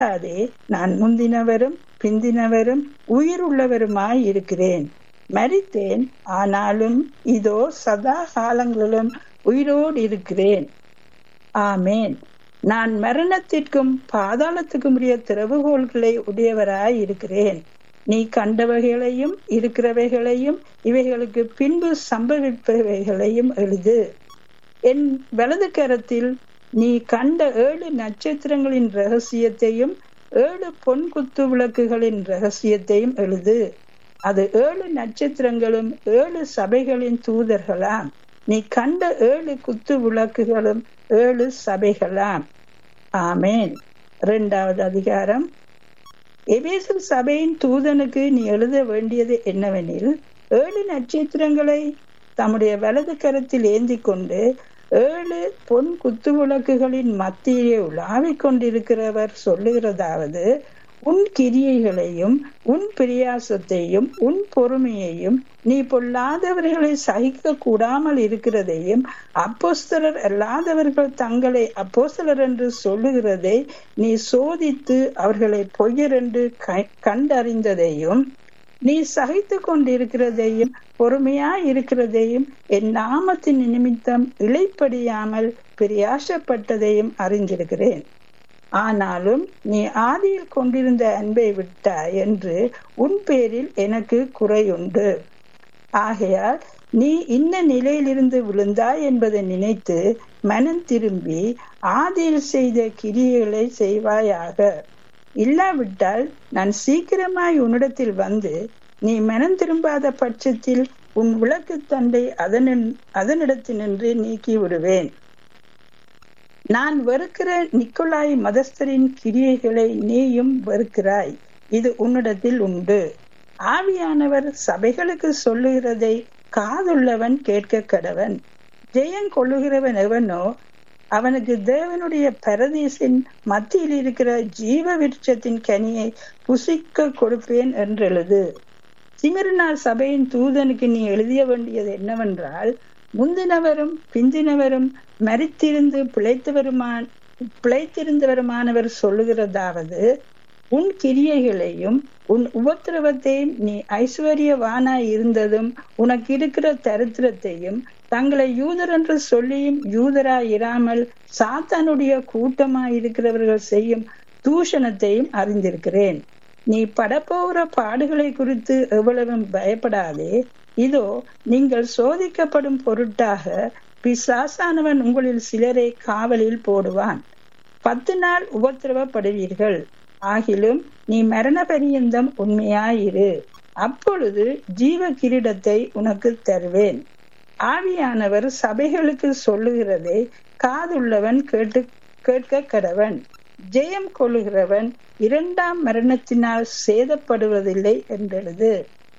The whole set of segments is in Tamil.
அதே நான் முந்தினவரும் பிந்தினவரும் உயிருள்ளவருமாய் இருக்கிறேன் மரித்தேன் ஆனாலும் இதோ சதா காலங்களிலும் உயிரோடு இருக்கிறேன் ஆமேன் நான் மரணத்திற்கும் பாதாளத்துக்கும் உரிய திறவுகோள்களை உடையவராய் இருக்கிறேன் நீ கண்டவைகளையும் இருக்கிறவைகளையும் இவைகளுக்கு பின்பு சம்பவிப்பவைகளையும் எழுது என் வலது கரத்தில் நீ கண்ட ஏழு நட்சத்திரங்களின் ரகசியத்தையும் ஏழு பொன் குத்து விளக்குகளின் ரகசியத்தையும் எழுது அது ஏழு நட்சத்திரங்களும் ஏழு சபைகளின் தூதர்களாம் நீ கண்ட ஏழு குத்து விளக்குகளும் ஏழு சபைகளாம் ஆமேன் இரண்டாவது அதிகாரம் எபேசல் சபையின் தூதனுக்கு நீ எழுத வேண்டியது என்னவெனில் ஏழு நட்சத்திரங்களை தம்முடைய வலது கரத்தில் ஏந்தி கொண்டு ஏழு பொன் குத்து விளக்குகளின் மத்தியிலே உலாவிக் கொண்டிருக்கிறவர் சொல்லுகிறதாவது உன் கிரியைகளையும் உன் பிரியாசத்தையும் உன் பொறுமையையும் நீ பொல்லாதவர்களை சகிக்க கூடாமல் இருக்கிறதையும் அப்போஸ்தலர் அல்லாதவர்கள் தங்களை அப்போஸ்தலர் என்று சொல்லுகிறதை நீ சோதித்து அவர்களை பொய்யர் என்று கண்டறிந்ததையும் நீ சகித்து கொண்டிருக்கிறதையும் பொறுமையா இருக்கிறதையும் என் நாமத்தின் நிமித்தம் இழைப்படியாமல் பிரியாசப்பட்டதையும் அறிந்திருக்கிறேன் ஆனாலும் நீ ஆதியில் கொண்டிருந்த அன்பை விட்டாய் என்று உன் பேரில் எனக்கு குறையுண்டு ஆகையால் நீ இன்ன நிலையிலிருந்து விழுந்தாய் என்பதை நினைத்து மனம் திரும்பி ஆதியில் செய்த கிரியைகளை செய்வாயாக இல்லாவிட்டால் நான் சீக்கிரமாய் உன்னிடத்தில் வந்து நீ மனம் திரும்பாத பட்சத்தில் உன் விளக்கு தண்டை அதனின் அதனிடத்தினின்று நீக்கி விடுவேன் நான் வெறுக்கிற நிக்கோலாய் மதஸ்தரின் கிரியைகளை நீயும் வெறுக்கிறாய் இது உன்னிடத்தில் உண்டு ஆவியானவர் சபைகளுக்கு சொல்லுகிறதை காதுள்ளவன் கேட்க கடவன் ஜெயம் கொள்ளுகிறவன் எவனோ அவனுக்கு தேவனுடைய பரதீசின் மத்தியில் இருக்கிற ஜீவ விருட்சத்தின் கனியை புசிக்க கொடுப்பேன் என்றெழுது சிமிர்னா சபையின் தூதனுக்கு நீ எழுதிய வேண்டியது என்னவென்றால் முந்தினவரும் பிந்தினவரும் மறித்திருந்து பிழைத்தவருமான பிழைத்திருந்தவருமானவர் சொல்லுகிறதாவது உன் கிரியைகளையும் உன் உபத்திரவத்தையும் நீ ஐஸ்வர்யவானாய் இருந்ததும் உனக்கு இருக்கிற தரித்திரத்தையும் தங்களை யூதர் என்று சொல்லியும் யூதராய் இராமல் சாத்தானுடைய கூட்டமாய் இருக்கிறவர்கள் செய்யும் தூஷணத்தையும் அறிந்திருக்கிறேன் நீ படப்போகிற பாடுகளை குறித்து எவ்வளவும் பயப்படாதே இதோ நீங்கள் சோதிக்கப்படும் பொருட்டாக பிசாசானவன் உங்களில் சிலரை காவலில் போடுவான் பத்து நாள் உபத்திரவப்படுவீர்கள் ஆகிலும் நீ மரண பரியந்தம் உண்மையாயிரு அப்பொழுது ஜீவ கிரீடத்தை உனக்கு தருவேன் ஆவியானவர் சபைகளுக்கு சொல்லுகிறதை காதுள்ளவன் கேட்டு கேட்க கடவன் ஜெயம் கொள்ளுகிறவன் இரண்டாம் மரணத்தினால் சேதப்படுவதில்லை என்றெழுது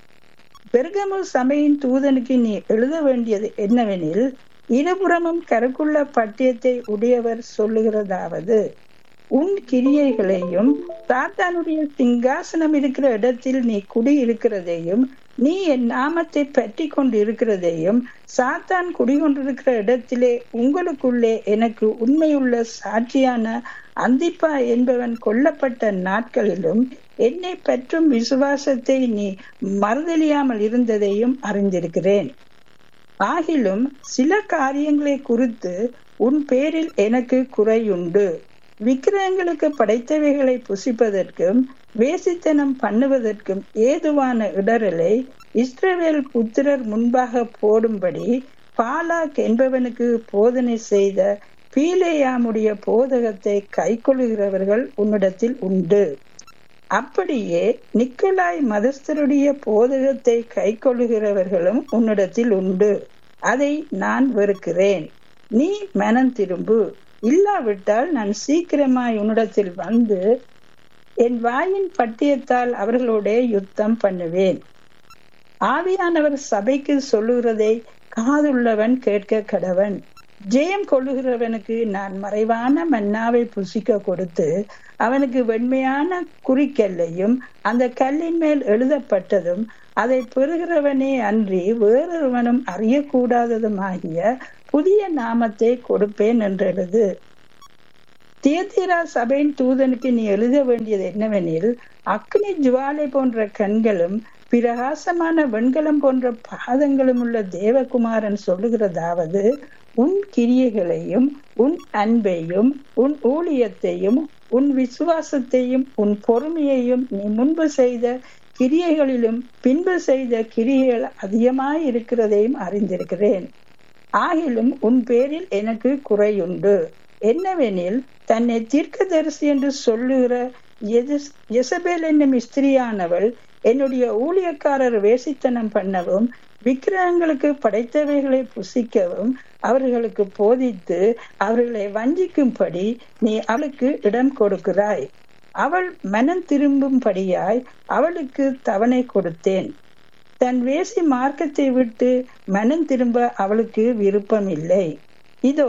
பெருகமு சபையின் தூதனுக்கு நீ எழுத வேண்டியது என்னவெனில் இருபுறமும் கருக்குள்ள பட்டியத்தை உடையவர் சொல்லுகிறதாவது உன் கிரியைகளையும் சாத்தானுடைய சிங்காசனம் இருக்கிற இடத்தில் நீ குடியிருக்கிறதையும் நீ என் நாமத்தை பற்றி கொண்டு இருக்கிறதையும் சாத்தான் குடிகொண்டிருக்கிற இடத்திலே உங்களுக்குள்ளே எனக்கு உண்மையுள்ள சாட்சியான அந்திப்பா என்பவன் கொல்லப்பட்ட நாட்களிலும் என்னை பற்றும் விசுவாசத்தை நீ மறுதலியாமல் இருந்ததையும் அறிந்திருக்கிறேன் ஆகிலும் சில காரியங்களை குறித்து உன் பேரில் எனக்கு குறையுண்டு விக்கிரகங்களுக்கு படைத்தவைகளை புசிப்பதற்கும் வேசித்தனம் பண்ணுவதற்கும் ஏதுவான இடரலை இஸ்ரவேல் புத்திரர் முன்பாக போடும்படி பாலாக் என்பவனுக்கு போதனை செய்த பீலேயாமுடைய போதகத்தை கைக்கொள்கிறவர்கள் உன்னிடத்தில் உண்டு அப்படியே நிக்கோலாய் மதஸ்தருடைய போதகத்தை கைக்கொள்ளுகிறவர்களும் உன்னிடத்தில் உண்டு அதை நான் வெறுக்கிறேன் நீ மனம் திரும்பு இல்லாவிட்டால் நான் சீக்கிரமாய் உன்னிடத்தில் வந்து என் வாயின் பட்டியத்தால் அவர்களோட யுத்தம் பண்ணுவேன் ஆவியானவர் சபைக்கு சொல்லுகிறதை காதுள்ளவன் கேட்க கடவன் ஜெயம் கொள்ளுகிறவனுக்கு நான் மறைவான மன்னாவை புசிக்க கொடுத்து அவனுக்கு வெண்மையான குறிக்கல்லையும் அந்த கல்லின் மேல் எழுதப்பட்டதும் அதை பெறுகிறவனே அன்றி வேறொருவனும் அறியக்கூடாததுமாகிய புதிய நாமத்தை கொடுப்பேன் என்றெழுது தியத்திரா சபையின் தூதனுக்கு நீ எழுத வேண்டியது என்னவெனில் அக்னி ஜுவாலை போன்ற கண்களும் பிரகாசமான வெண்கலம் போன்ற பாதங்களும் உள்ள தேவகுமாரன் சொல்லுகிறதாவது உன் கிரியைகளையும் உன் அன்பையும் உன் ஊழியத்தையும் உன் விசுவாசத்தையும் உன் பொறுமையையும் நீ முன்பு செய்த கிரியைகளிலும் பின்பு செய்த கிரியைகள் அதிகமாய் இருக்கிறதையும் அறிந்திருக்கிறேன் ஆகிலும் உன் பேரில் எனக்கு குறையுண்டு என்னவெனில் தன்னை தீர்க்கதரிசி என்று சொல்லுகிற எசபேல் என்னும் ஸ்திரியானவள் என்னுடைய ஊழியக்காரர் வேசித்தனம் பண்ணவும் விக்கிரகங்களுக்கு படைத்தவைகளை புசிக்கவும் அவர்களுக்கு போதித்து அவர்களை வஞ்சிக்கும்படி நீ அவளுக்கு இடம் கொடுக்கிறாய் அவள் மனம் திரும்பும்படியாய் அவளுக்கு தவணை கொடுத்தேன் தன் வேசி மார்க்கத்தை விட்டு மனம் திரும்ப அவளுக்கு விருப்பம் இல்லை இதோ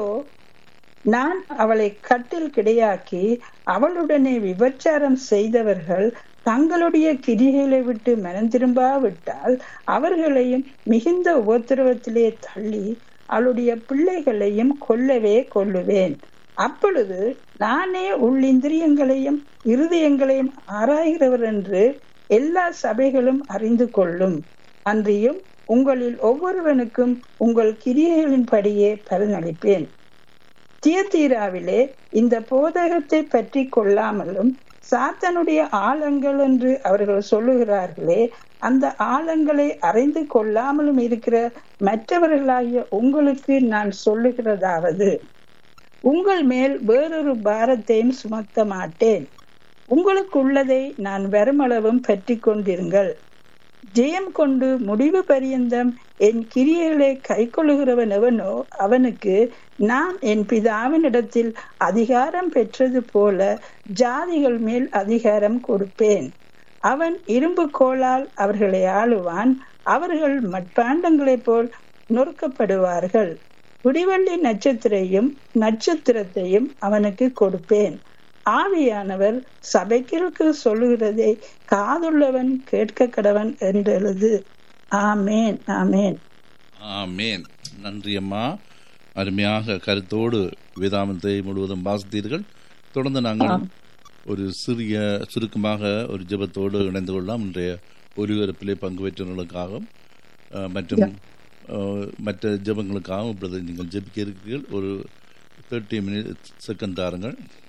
நான் அவளை கட்டில் கிடையாக்கி அவளுடனே விபச்சாரம் செய்தவர்கள் தங்களுடைய கிரிகளை விட்டு மனம் திரும்பாவிட்டால் அவர்களையும் மிகுந்த உபத்திரவத்திலே தள்ளி அவளுடைய பிள்ளைகளையும் கொல்லவே கொல்லுவேன் அப்பொழுது நானே உள்ளிந்திரியங்களையும் இருதயங்களையும் ஆராய்கிறவர் என்று எல்லா சபைகளும் அறிந்து கொள்ளும் அன்றியும் உங்களில் ஒவ்வொருவனுக்கும் உங்கள் கிரியைகளின்படியே பலனளிப்பேன் தியத்தீராவிலே இந்த போதகத்தை பற்றி கொள்ளாமலும் சாத்தனுடைய ஆழங்கள் என்று அவர்கள் சொல்லுகிறார்களே அந்த ஆழங்களை அறிந்து கொள்ளாமலும் இருக்கிற மற்றவர்களாகிய உங்களுக்கு நான் சொல்லுகிறதாவது உங்கள் மேல் வேறொரு பாரத்தையும் சுமத்த மாட்டேன் உங்களுக்கு உள்ளதை நான் வருமளவும் பற்றி கொண்டிருங்கள் ஜெயம் கொண்டு முடிவு பரியந்தம் என் கிரியைகளை கை கொள்ளுகிறவன் எவனோ அவனுக்கு நான் என் பிதாவினிடத்தில் அதிகாரம் பெற்றது போல ஜாதிகள் மேல் அதிகாரம் கொடுப்பேன் அவன் இரும்பு கோளால் அவர்களை ஆளுவான் அவர்கள் மட்பாண்டங்களைப் போல் நொறுக்கப்படுவார்கள் விடிவள்ளி நட்சத்திரையும் நட்சத்திரத்தையும் அவனுக்கு கொடுப்பேன் ஆவியானவர் சபைகளுக்கு சொல்லுகிறதை காதுள்ளவன் கேட்க கடவன் என்றெழுது ஆமேன் ஆமேன் ஆமேன் நன்றி அம்மா அருமையாக கருத்தோடு வேதாமத்தை முழுவதும் வாசித்தீர்கள் தொடர்ந்து நாங்கள் ஒரு சிறிய சுருக்கமாக ஒரு ஜெபத்தோடு இணைந்து கொள்ளலாம் இன்றைய ஒருவரப்பிலே பங்கு பெற்றவர்களுக்காகவும் மற்றும் மற்ற ஜெபங்களுக்காகவும் இப்பொழுது நீங்கள் ஜெபிக்க இருக்கிறீர்கள் ஒரு தேர்ட்டி மினிட் செகண்ட் தாருங்கள்